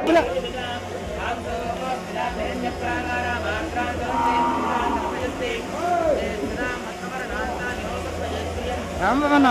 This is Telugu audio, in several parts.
రామన్న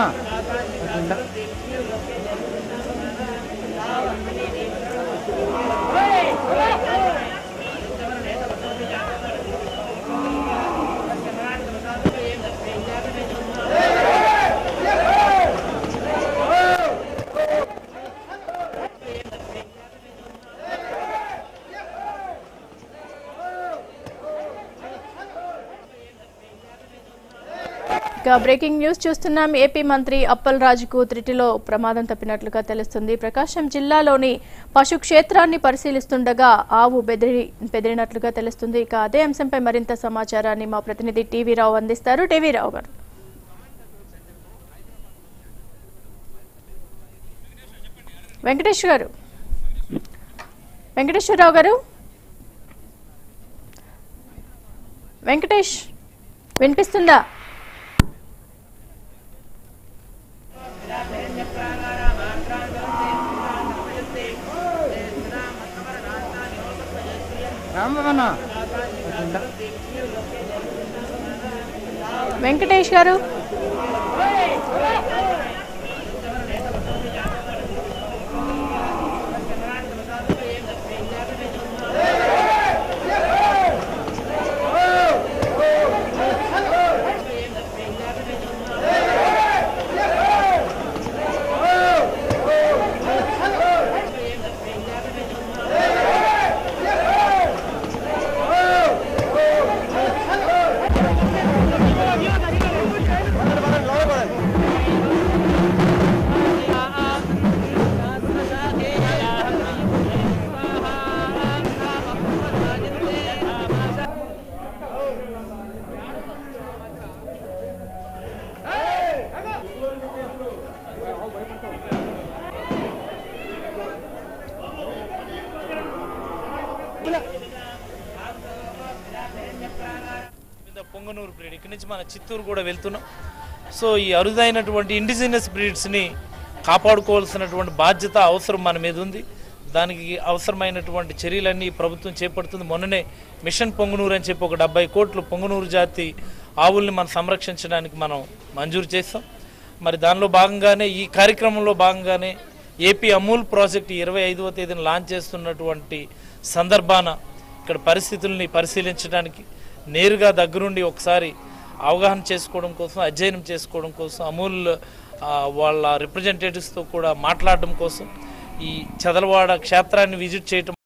ఇక బ్రేకింగ్ న్యూస్ చూస్తున్నాం ఏపీ మంత్రి అప్పల్ రాజుకు త్రిటిలో ప్రమాదం తప్పినట్లుగా తెలుస్తుంది ప్రకాశం జిల్లాలోని పశు క్షేత్రాన్ని పరిశీలిస్తుండగా ఆవు బెదిరి బెదిరినట్లుగా తెలుస్తుంది ఇక అదే అంశంపై మరింత సమాచారాన్ని మా ప్రతినిధి టీవీ రావు అందిస్తారు టీవీ రావు గారు వెంకటేష్ గారు వెంకటేశ్వరరావు గారు వెంకటేష్ వినిపిస్తుందా రామన్న వెంకటేష్ గారు మీద పొంగనూరు బ్రీడ్ ఇక్కడి నుంచి మన చిత్తూరు కూడా వెళ్తున్నాం సో ఈ అరుదైనటువంటి ఇండిజినస్ బ్రీడ్స్ని కాపాడుకోవాల్సినటువంటి బాధ్యత అవసరం మన మీద ఉంది దానికి అవసరమైనటువంటి చర్యలన్నీ ప్రభుత్వం చేపడుతుంది మొన్ననే మిషన్ పొంగనూరు అని చెప్పి ఒక డెబ్బై కోట్లు పొంగనూరు జాతి ఆవుల్ని మనం సంరక్షించడానికి మనం మంజూరు చేస్తాం మరి దానిలో భాగంగానే ఈ కార్యక్రమంలో భాగంగానే ఏపీ అమూల్ ప్రాజెక్ట్ ఇరవై ఐదవ తేదీన లాంచ్ చేస్తున్నటువంటి సందర్భాన ఇక్కడ పరిస్థితుల్ని పరిశీలించడానికి నేరుగా దగ్గరుండి ఒకసారి అవగాహన చేసుకోవడం కోసం అధ్యయనం చేసుకోవడం కోసం అమూల్ ఆ, వాళ్ళ రిప్రజెంటేటివ్స్తో కూడా మాట్లాడడం కోసం ఈ చదలవాడ క్షేత్రాన్ని విజిట్ చేయటం